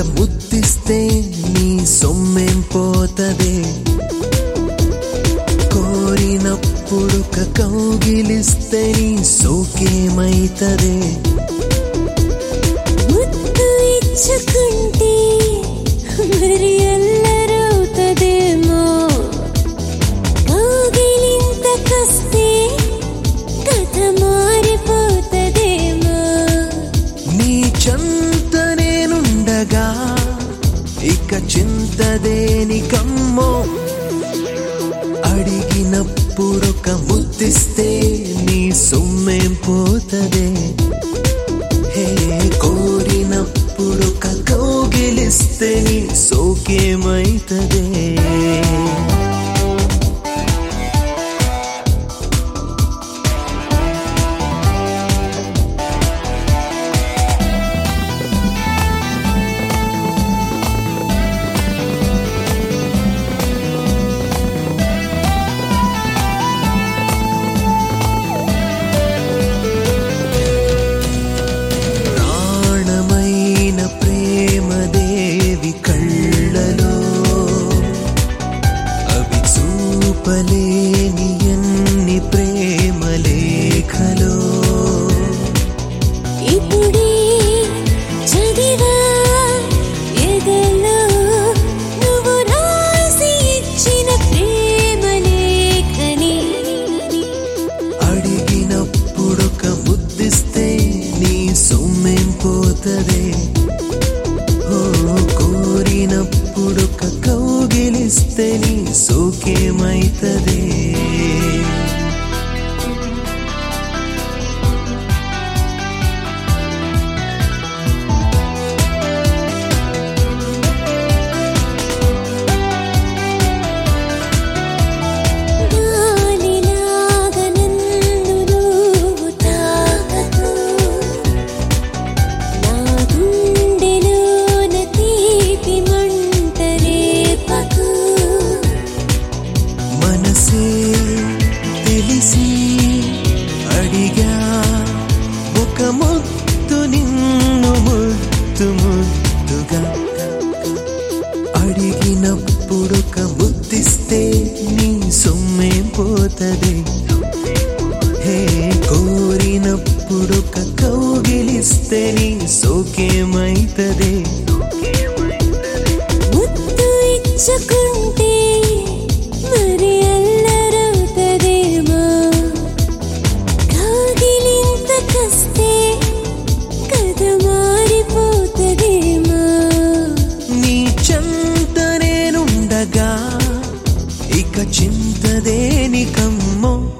ముద్దిస్తే నీ సొమ్మేం పోతదే కోరినప్పుడొక కౌగిలిస్తే నీ సోకేమైతదే ముద్దు ఇచ్చుకుంటే మరి అల్లరవుతదేమో కౌగిలింతకొస్తే కథ మారిపోతదేమో నీ చెంత నేనుండగా ఇక చింతదేనికమ్మో అడిగినప్పుడొక ముద్దిస్తే నీ సొమ్మేం పోతదే హే కోరినప్పుడొక కౌగిలిస్తే నీ సోకేమైతదే ప్రాణమైన ప్రేమదేవి కళ్ళలో అవి చూపలేని ఎన్ని ప్రేమ లేఖలో ఇప్పుడే చదివా ఎదలో నువ్వు రాసి ఇచ్చిన ప్రేమ లేఖని అడిగినప్పుడొక ముద్దిస్తే నీ సొమ్మేం పోతదే ఓ కోరినప్పుడొక కౌగిలిస్తే నీ సోకేమైతదే గాలిలాగా నన్ను నువ్వు తాకకు నా గుండెలోన తీపి మంట రేపకు మనసే తెలిసి అడిగా ఒక ముద్దు నిన్ను ముద్దు ముద్దుగా అడిగినప్పుడొక ముద్దిస్తే నీ సొమ్మేం పోతదే హే కోరినప్పుడొక కౌగిలిస్తే నీ సోకేమైతదే ముద్దు ఇచ్చుకుంటే మరి అల్లరవుతదేమో కాగిలింతకొస్తే కథ మారిపోతదేమో నీ చెంత నేనుండగా ఇక చింతదేనికమ్మో